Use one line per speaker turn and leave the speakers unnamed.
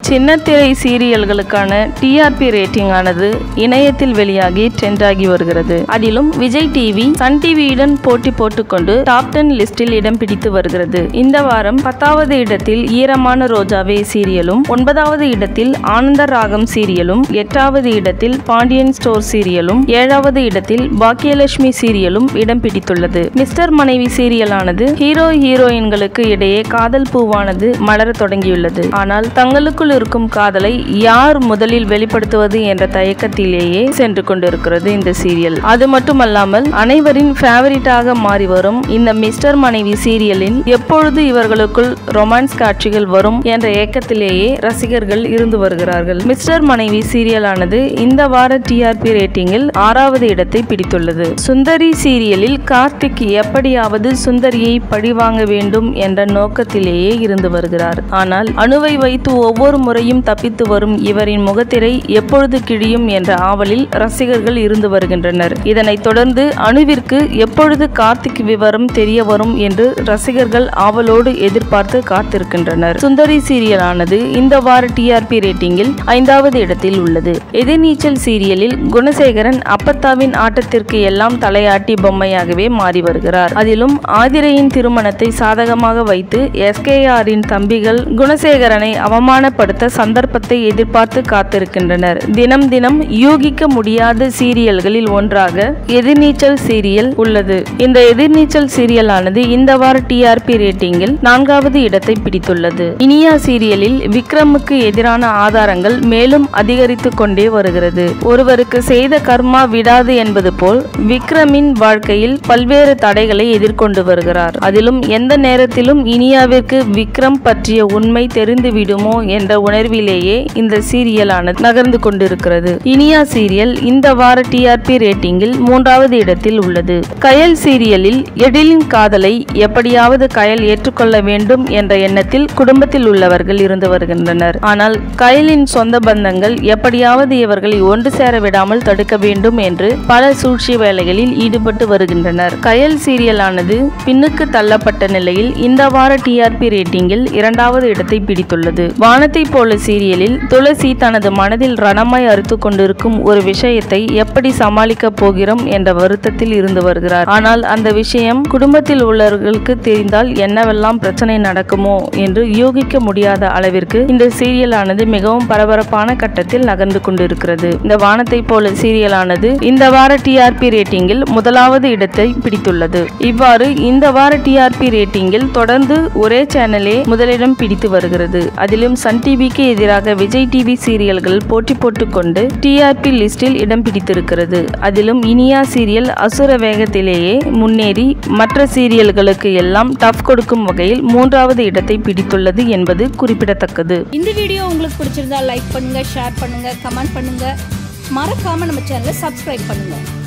சின்னத்திரை சீரியல்களுக்கான TRP rating ஆனது இணையத்தில் வெளியாகி ட்ரெண்ட் ஆகி வருகிறது அதிலும் விஜய் டிவி சன் டிவியுடன் போட்டி போட்டுக்கொண்டு டாப் டென் லிஸ்டில் இடம் பிடித்து வருகிறது இந்த வாரம் பத்தாவது இடத்தில் ஈரமான ரோஜாவே சீரியலும் ஒன்பதாவது இடத்தில் ஆனந்த ராகம் சீரியலும் எட்டாவது இடத்தில் பாண்டியன் ஸ்டோர் சீரியலும் ஏழாவது இடத்தில் பாக்கியலட்சுமி சீரியலும் இடம் பிடித்துள்ளது மிஸ்டர் மனைவி சீரியலானது ஹீரோ ஹீரோயின்களுக்கு இடையே காதல் பூவானது மலரத் தொடங்கியுள்ளது ஆனால் தங்களுக்குள் இருக்கும் காதலை யார் முதலில் வெளிப்படுத்துவது என்ற தயக்கத்திலேயே சென்று கொண்டிருக்கிறது இந்த சீரியல் அது மட்டுமல்லாமல் அனைவரின் ஃபேவரட்டாக மாறி வரும் இந்த மிஸ்டர் மனைவி சீரியலில் எப்பொழுது இவர்களுக்குள் ரொமான்ஸ் காட்சிகள் வரும் என்ற ஏக்கத்திலேயே ரசிகர்கள் இருந்து வருகிறார்கள் மிஸ்டர் மனைவி சீரியலானது இந்த வார டிஆர்பி ரேட்டிங்கில் ஆறாவது இடத்தை பிடித்துள்ளது சுந்தரி சீரியலில் கார்த்திக் எப்படியாவது சுந்தரியை பழிவாங்க வேண்டும் என்ற நோக்கத்திலேயே இருந்து வருகிறார் ஆனால் அணுவை வைத்து ஒவ்வொரு முறையும் தப்பித்து வரும் இவரின் முகத்திரை எப்பொழுது கிழியும் என்ற ஆவலில் ரசிகர்கள் இருந்து வருகின்றனர் இதனைத் தொடர்ந்து அணுவிற்கு எப்பொழுது கார்த்திக் விவரம் தெரிய வரும் என்று ரசிகர்கள் ஆவலோடு எதிர்பார்த்து காத்திருக்கின்றனர் சுந்தரி சீரியலானது இந்த வார டிஆர்பி ரேட்டிங்கில் ஐந்தாவது இடத்தில் உள்ளது எதிர்நீச்சல் சீரியலில் குணசேகரன் அப்பத்தாவின் ஆட்டத்திற்கு எல்லாம் தலையாட்டி பொம்மையாகவே மாறி வருகிறார் அதிலும் ஆதிரையின் திருமணத்தை சாதகமாக வைத்து எஸ்கேஆரின் தம்பிகள் குணசேகரனை அவமானப்படுத்த சந்தர்ப்பத்தை எதிர்பார்த்து காத்திருக்கின்றனர் தினம் தினம் யூகிக்க முடியாத சீரியல்களில் ஒன்றாக எதிர்நீச்சல் சீரியல் உள்ளது இந்த எதிர்நீச்சல் சீரியலானது இந்த வார டிஆர்பி ரேட்டிங்கில் நான்காவது இடத்தை பிடித்துள்ளது இனியா சீரியலில் விக்ரமுக்கு எதிரான ஆதாரங்கள் மேலும் அதிகரித்து கொண்டே வருகிறது ஒருவருக்கு செய்த கர்மா விடாது என்பது போல் விக்ரமின் வாழ்க்கையில் பல்வேறு தடைகளை எதிர்கொண்டு வருகிறார் அதிலும் எந்த நேரத்திலும் இனியாவிற்கு விக்ரம் பற்றிய உண்மை தெரிந்து விடுமோ என்ற உணர்விலேயே இந்த சீரியலானது நகர்ந்து கொண்டிருக்கிறது இனியா சீரியல் இந்த வார டிஆர்பி ரேட்டிங்கில் மூன்றாவது இடத்தில் உள்ளது கயல் சீரியலில் எழிலின் காதலை எப்படியாவது கயல் ஏற்றுக்கொள்ள வேண்டும் என்ற எண்ணத்தில் குடும்பத்தில் உள்ளவர்கள் இருந்து வருகின்றனர் ஆனால் கயலின் சொந்த பந்தங்கள் எப்படியாவது இவர்களை ஒன்று சேர விடாமல் தடுக்க வேண்டும் என்று பல சூழ்ச்சி வேலைகளில் ஈடுபட்டு வருகின்றனர் கயல் சீரியலானது பின்னுக்கு தள்ளப்பட்ட நிலையில் இந்த வார டிஆர்பி ரேட்டிங்கில் இரண்டாவது இடத்தை பிடித்துள்ளது வானத்தை போல சீரியலில் துளசி தனது மனதில் ரணமாய் அறுத்து கொண்டிருக்கும் ஒரு விஷயத்தை எப்படி சமாளிக்க போகிறோம் என்ற வருத்தத்தில் இருந்து வருகிறார் ஆனால் அந்த விஷயம் குடும்பத்தில் உள்ளவர்களுக்கு தெரிந்தால் என்னவெல்லாம் பிரச்சனை நடக்குமோ என்று யூகிக்க முடியாத அளவிற்கு இந்த சீரியலானது மிகவும் பரபரப்பான கட்டத்தில் நகர்ந்து கொண்டிருக்கிறது இந்த வானத்தை போல சீரியலானது இந்த வார டிஆர்பி ரேட்டிங்கில் முதலாவது இடத்தை பிடித்துள்ளது இவ்வாறு இந்த வார டிஆர்பி ரேட்டிங்கில் தொடர்ந்து ஒரே சேனலே முதலிடம் பிடித்து வருகிறது அதிலும் சன் டிவிக்கு எதிராக விஜய் டிவி சீரியல்கள் போட்டி போட்டுக்கொண்டு டிஆர்பி லிஸ்டில் இடம் பிடித்திருக்கிறது அதிலும் இனியா சீரியல் அசுர வேகத்திலேயே முன்னேறி மற்ற சீரியல்களுக்கு எல்லாம் டஃப் கொடுக்கும் வகையில் மூன்றாவது இடத்தை பிடித்துள்ளது என்பது குறிப்பிடத்தக்கது
இந்த வீடியோ உங்களுக்கு பிடிச்சிருந்தா லைக் பண்ணுங்க ஷேர் பண்ணுங்க கமெண்ட் பண்ணுங்க மறக்காம நம்ம சேனலை சப்ஸ்கிரைப் பண்ணுங்க